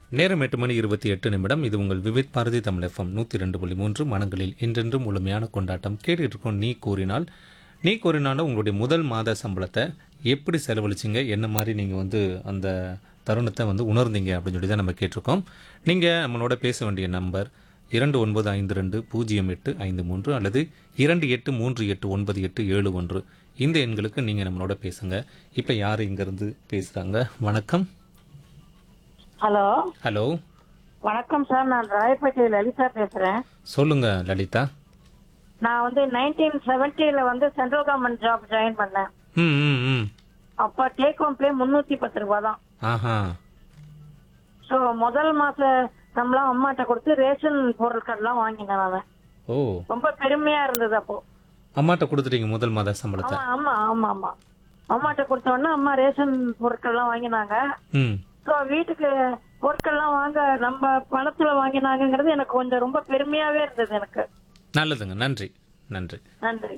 நேரம் எட்டு மணி இருபத்தி எட்டு நிமிடம் இது உங்கள் விவித் பாரதி தமிழ் எஃப்எம் நூற்றி ரெண்டு புள்ளி மூன்று மனங்களில் என்றென்றும் முழுமையான கொண்டாட்டம் கேட்டுட்டு இருக்கோம் நீ கூறினால் நீ கூறினாலும் உங்களுடைய முதல் மாத சம்பளத்தை எப்படி செலவழிச்சிங்க என்ன மாதிரி நீங்கள் வந்து அந்த தருணத்தை வந்து உணர்ந்தீங்க அப்படின்னு சொல்லி தான் நம்ம கேட்டிருக்கோம் நீங்கள் நம்மளோட பேச வேண்டிய நம்பர் இரண்டு ஒன்பது ஐந்து ரெண்டு பூஜ்ஜியம் எட்டு ஐந்து மூன்று அல்லது இரண்டு எட்டு மூன்று எட்டு ஒன்பது எட்டு ஏழு ஒன்று இந்த எண்களுக்கு நீங்கள் நம்மளோட பேசுங்க இப்போ யார் இங்கேருந்து பேசுகிறாங்க வணக்கம் ஹலோ ஹலோ வணக்கம் சார் நான் ராயப்பேட்டை லலிதா பேசுறேன் சொல்லுங்க லலிதா நான் வந்து நைன்டீன் செவன்டில வந்து சென்ட்ரல் கவர்மெண்ட் ஜாப் ஜாயின் பண்ணேன் ம் ம் ம் அப்ப டேக் ஹோம் பே முன்னூத்தி பத்து ரூபாய் தான் ஆஹா ஸோ முதல் மாச சம்பளம் அம்மாட்ட கொடுத்து ரேஷன் பொருட்கள்லாம் வாங்கினேன் நான் ஓ ரொம்ப பெருமையா இருந்தது அப்போ அம்மாட்ட கொடுத்துட்டீங்க முதல் மாத சம்பளத்தை ஆமா ஆமா ஆமா ஆமா அம்மாட்ட கொடுத்த உடனே அம்மா ரேஷன் பொருட்கள்லாம் வாங்கினாங்க ம் ஸோ வீட்டுக்கு பொருட்கள்லாம் வாங்க நம்ம பணத்துல வாங்கினாங்கங்கிறது எனக்கு கொஞ்சம் ரொம்ப பெருமையாவே இருந்தது எனக்கு நல்லதுங்க நன்றி நன்றி நன்றி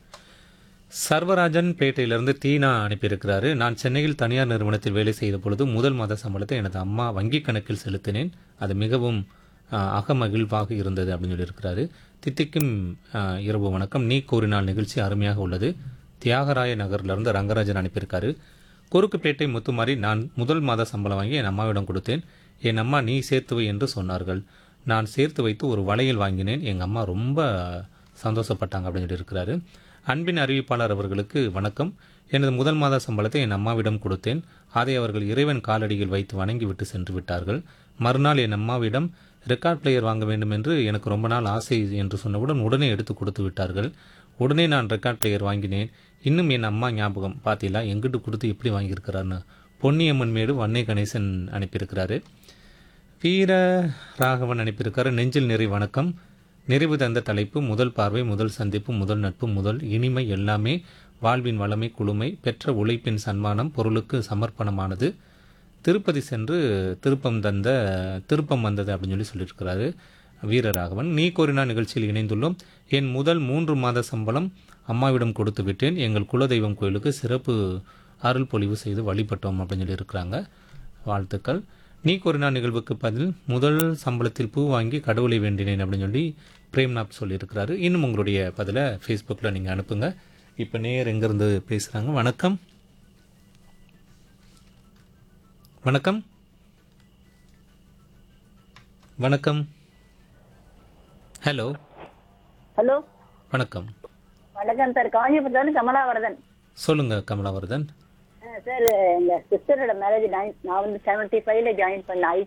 சர்வராஜன் பேட்டையிலிருந்து தீனா அனுப்பியிருக்கிறாரு நான் சென்னையில் தனியார் நிறுவனத்தில் வேலை செய்த பொழுது முதல் மாத சம்பளத்தை எனது அம்மா வங்கிக் கணக்கில் செலுத்தினேன் அது மிகவும் ஆஹ், அகமகிழ்வாக இருந்தது அப்படின்னு சொல்லியிருக்கிறாரு தித்திக்கும் ஆஹ், இரவு வணக்கம் நீ கூறினால் நிகழ்ச்சி அருமையாக உள்ளது தியாகராய நகர்லேருந்து ரங்கராஜன் அனுப்பியிருக்காரு குறுக்குப்பேட்டை முத்துமாரி நான் முதல் மாத சம்பளம் வாங்கி என் அம்மாவிடம் கொடுத்தேன் என் அம்மா நீ சேர்த்து வை என்று சொன்னார்கள் நான் சேர்த்து வைத்து ஒரு வளையல் வாங்கினேன் எங்கள் அம்மா ரொம்ப சந்தோஷப்பட்டாங்க அப்படின்னு சொல்லியிருக்கிறாரு அன்பின் அறிவிப்பாளர் அவர்களுக்கு வணக்கம் எனது முதல் மாத சம்பளத்தை என் அம்மாவிடம் கொடுத்தேன் அதை அவர்கள் இறைவன் காலடியில் வைத்து வணங்கிவிட்டு சென்று விட்டார்கள் மறுநாள் என் அம்மாவிடம் ரெக்கார்ட் பிளேயர் வாங்க வேண்டும் என்று எனக்கு ரொம்ப நாள் ஆசை என்று சொன்னவுடன் உடனே எடுத்து கொடுத்து விட்டார்கள் உடனே நான் ரெக்கார்ட் பிளேயர் வாங்கினேன் இன்னும் என் அம்மா ஞாபகம் பார்த்தீங்களா எங்கிட்டு கொடுத்து எப்படி வாங்கியிருக்கிறாருன்னு பொன்னியம்மன் மேடு வன்னை கணேசன் அனுப்பியிருக்கிறாரு வீர ராகவன் அனுப்பியிருக்காரு நெஞ்சில் நிறை வணக்கம் நிறைவு தந்த தலைப்பு முதல் பார்வை முதல் சந்திப்பு முதல் நட்பு முதல் இனிமை எல்லாமே வாழ்வின் வளமை குளுமை பெற்ற உழைப்பின் சன்மானம் பொருளுக்கு சமர்ப்பணமானது திருப்பதி சென்று திருப்பம் தந்த திருப்பம் வந்தது அப்படின்னு சொல்லி சொல்லியிருக்கிறாரு வீரராகவன் நீ கோரினா நிகழ்ச்சியில் இணைந்துள்ளோம் என் முதல் மூன்று மாத சம்பளம் அம்மாவிடம் கொடுத்து விட்டேன் எங்கள் குலதெய்வம் கோயிலுக்கு சிறப்பு அருள் பொழிவு செய்து வழிபட்டோம் அப்படின்னு சொல்லி இருக்கிறாங்க வாழ்த்துக்கள் நீ கோரினா நிகழ்வுக்கு பதில் முதல் சம்பளத்தில் பூ வாங்கி கடவுளை வேண்டினேன் அப்படின்னு சொல்லி பிரேம்நாத் சொல்லியிருக்கிறாரு இன்னும் உங்களுடைய பதிலை ஃபேஸ்புக்கில் நீங்கள் அனுப்புங்க இப்போ நேர் எங்கேருந்து பேசுகிறாங்க வணக்கம் வணக்கம் வணக்கம் ஹலோ ஹலோ வணக்கம் வணக்கம் சார் காஞ்சிபுரத்துல கமலாவரதன் சொல்லுங்க கமலாவர்தன் சார் எங்க சிஸ்டரோட மேரேஜ் நான் வந்து செவன்டி ஃபைவ்ல ஜாயின் பண்ணேன்